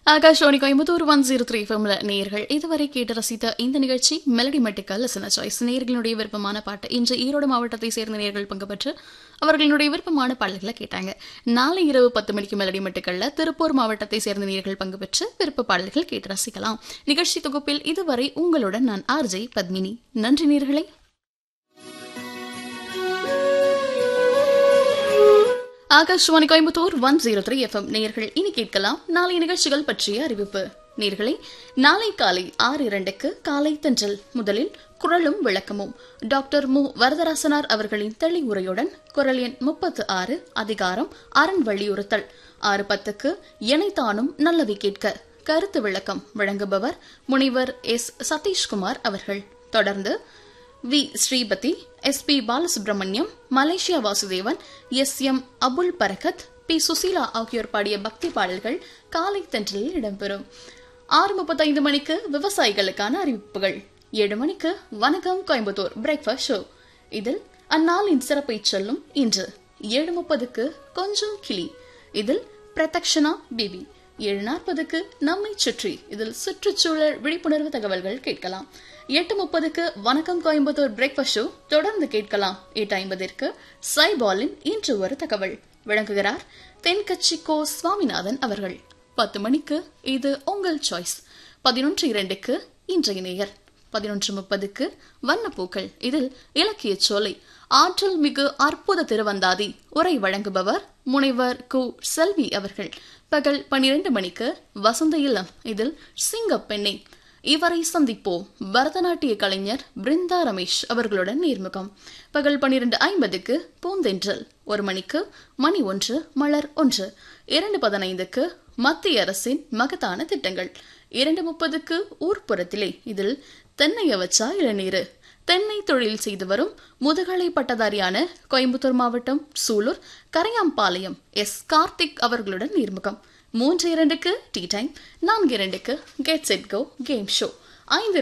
Akashvani Coimbatore one zero three ஃபம்ல நேர்கள் இதுவரை கேட்டு ரசித்த இந்த நிகழ்ச்சி மெலடி மெட்டிக்கல் லிசன சாய்ஸ் நேர்களுடைய விருப்பமான பாட்டு இன்று ஈரோடு மாவட்டத்தை சேர்ந்த நேர்கள் பங்கு பெற்று அவர்களுடைய விருப்பமான பாடல்களை கேட்டாங்க நாளை இரவு பத்து மணிக்கு மெலடி மெட்டுக்கல்ல திருப்பூர் மாவட்டத்தை சேர்ந்த நேர்கள் பங்கு பெற்று விருப்ப பாடல்கள் கேட்டு ரசிக்கலாம் நிகழ்ச்சி தொகுப்பில் இதுவரை உங்களுடன் நான் ஆர்ஜே பத்மினி நன்றி நேர்களே Akashvani Coimbatore one zero three FM நேர்கள் இனி கேட்கலாம் நாளை நிகழ்ச்சிகள் பற்றிய அறிவிப்பு நேர்களை நாளை காலை ஆறு இரண்டுக்கு காலை தென்றல் முதலில் குரலும் விளக்கமும் டாக்டர் மு வரதராசனார் அவர்களின் தெளிவுரையுடன் குரல் எண் முப்பத்து ஆறு அதிகாரம் அரண் வலியுறுத்தல் ஆறு பத்துக்கு இணைத்தானும் நல்லதை கேட்க கருத்து விளக்கம் வழங்குபவர் முனைவர் எஸ் சதீஷ்குமார் அவர்கள் தொடர்ந்து V Sripathi S P Balasubramaniam Malaysia Vasudevan S M Abul Barakat P Susheela ஆகியோர் பாடிய பக்தி பாடல்கள் காலை தென்றலில் இடம்பெறும் ஆறு முப்பத்தைந்து மணிக்கு விவசாயிகளுக்கான அறிவிப்புகள் ஏழு மணிக்கு வணக்கம் கோயம்புத்தூர் பிரேக்ஃபாஸ்ட் ஷோ இதில் அந்நாளின் சிறப்பை சொல்லும் இன்று ஏழு முப்பதுக்கு கொஞ்சம் கிளி இதில் பிரதக்ஷனா பிபி ஏழு நாற்பதுக்கு நம்மை சுற்றி இதில் சுற்றுச்சூழல் விழிப்புணர்வு தகவல்கள் கேட்கலாம் எட்டு முப்பதுக்கு வணக்கம் கோயம்புத்தூர் பிரேக்ஃபாஸ்ட் ஷோ தொடர்ந்து கேட்கலாம் எட்டு ஐம்பதிற்கு சைபாலின் இன்று ஒரு தகவல் விளங்குகிறார் தென்கட்சி கோ சுவாமிநாதன் அவர்கள் பத்து மணிக்கு இது உங்கள் சாய்ஸ் பதினொன்று இரண்டுக்கு இன்றைய நேயர் பதினொன்று முப்பதுக்கு வண்ணப்பூக்கள் இதில் இலக்கிய சோலை ஆற்றல் மிகு அற்புத திருவந்தாதி உரை வழங்குபவர் முனைவர் கு செல்வி அவர்கள் பகல் பனிரெண்டு மணிக்கு வசந்த இல்லம் இதில் சிங்கப்பெண்ணை இவரை சந்திப்போம் பரதநாட்டிய கலைஞர் பிருந்தா ரமேஷ் அவர்களுடன் நேர்முகம் பகல் பனிரெண்டு ஐம்பதுக்கு பூந்தென்றல் ஒரு மணிக்கு மணி ஒன்று மலர் ஒன்று இரண்டு பதினைந்துக்கு மத்திய அரசின் மகத்தான திட்டங்கள் இரண்டு முப்பதுக்கு ஊர்ப்புறத்திலே இதில் தென்னைய வச்சா இளநீரு தென்னை தொழில் செய்து வரும் முதுகலை பட்டதாரியான கோயம்புத்தூர் மாவட்டம் சூலூர் கரையாம்பாளையம் எஸ் கார்த்திக் அவர்களுடன் நேர்முகம் மூன்று இரண்டுக்கு டீ டைம் நான்கு இரண்டுக்கு get set go game show ஐந்து